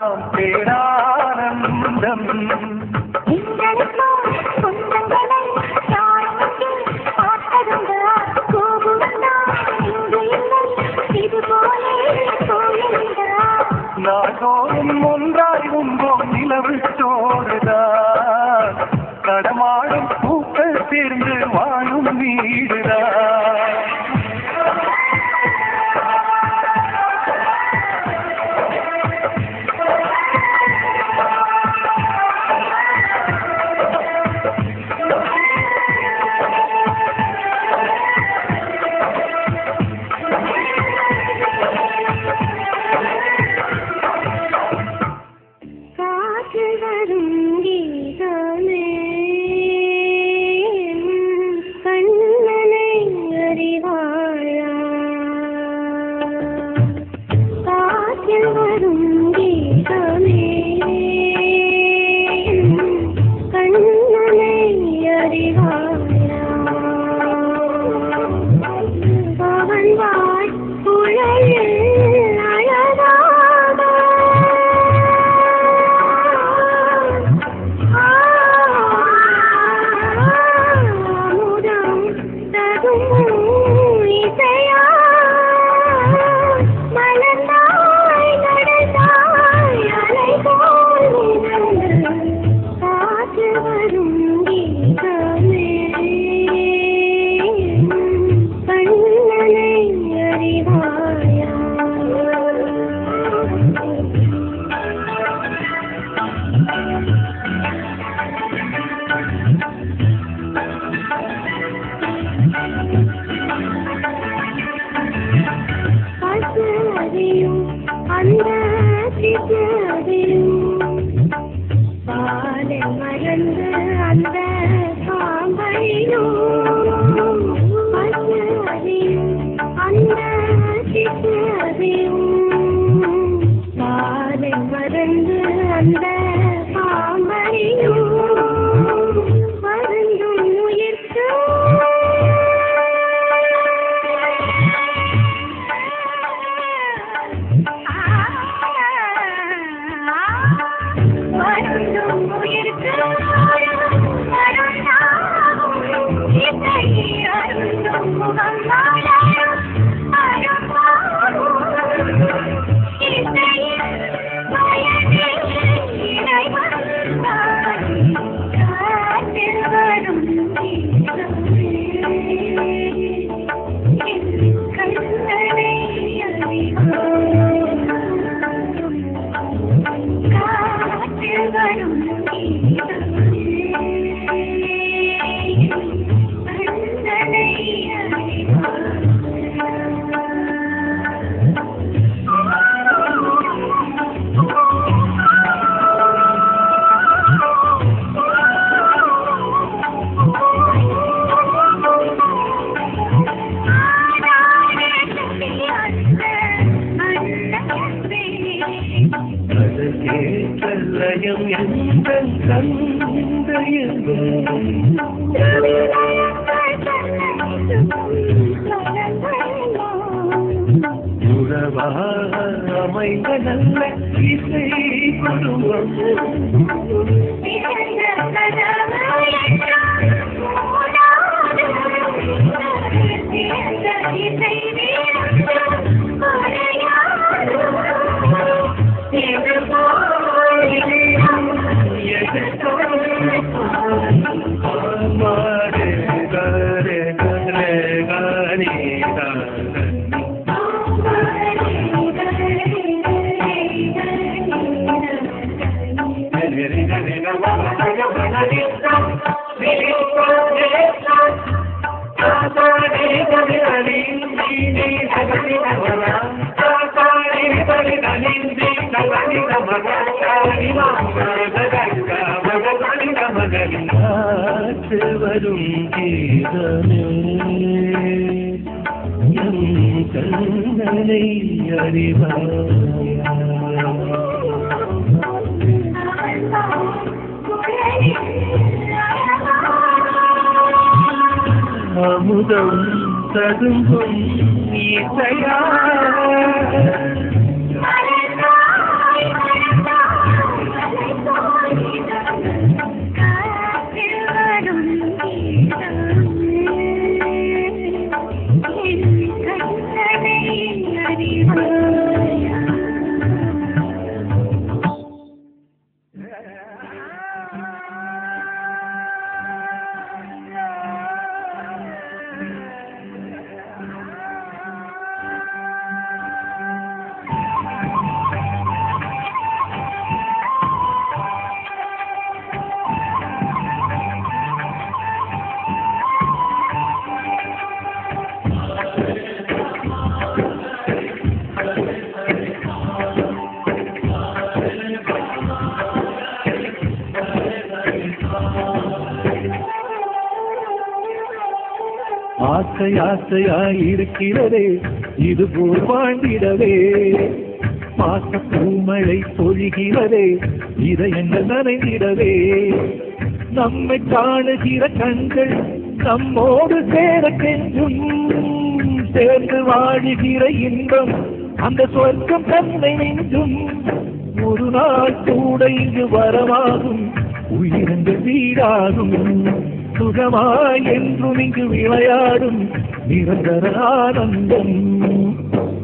பேரானந்தம் எங்களுக்கோ சொந்தங்களை யாருக்கு பார்த்ததுண்டா கோபுண்டா இங்கு இல்லை இது போலே போயிருந்தா நாள்தோறும் ஒன்றாய் உண்போம் நிலவு சோறுதான் நடமாடும் பூக்கள் சேர்ந்து வாழும் வீடுதான் காற்று வரும் கீதமே கண்ணனை அறிவாயா காற்றில் வரும் கீதமே கண்ணனை அறிவாயா அவன் வாய் புழையில் அழகாக ஆமுதம் தகும் இசையா மலர்ந்தாய் நடந்தாய் அலை போல் மிதந்து காற்று வரும் கீதமே கண்ணனை அறிவாயா பசு அறியும் அந்த சிசு அறியும் பாலை மறந்து அந்த பாம்பையும் பசு அறியும் அந்த சிசு அறியும் பாலை மறந்து அந்த பாம்பையும் மருந்தும் அது கேட்டல்லயம் எந்த தந்தையும் உறவாக அமைந்த நல்ல இசை குடும்பம் மாடு கரே கரே கரே கரே காற்று வரும் கீதமே என் கண்ணனை அறிவாயா அமுதம் ததும்பும் இசையா மலர்ந்தாய் மலர்ந்தாய் ஆசை ஆசையாய் இருக்கிறதே இது போல் வாழ்ந்திடவே பாச பூமழை பொழிகிறதே இதயங்கள் நனைந்திடவே நம்மை காணுகிற கண்கள் நம்மோடு சேர கெஞ்சும் சேர்ந்து வாழுகிற இன்பம் அந்த சொர்க்கம் தன்னை நெஞ்சும் ஒரு நாள் கூட இங்கு வரமாகும் உயிரங்கள் வீடாகும் சுகமாய் என்றும் இங்கு விளையாடும் நிரந்தர ஆனந்தம்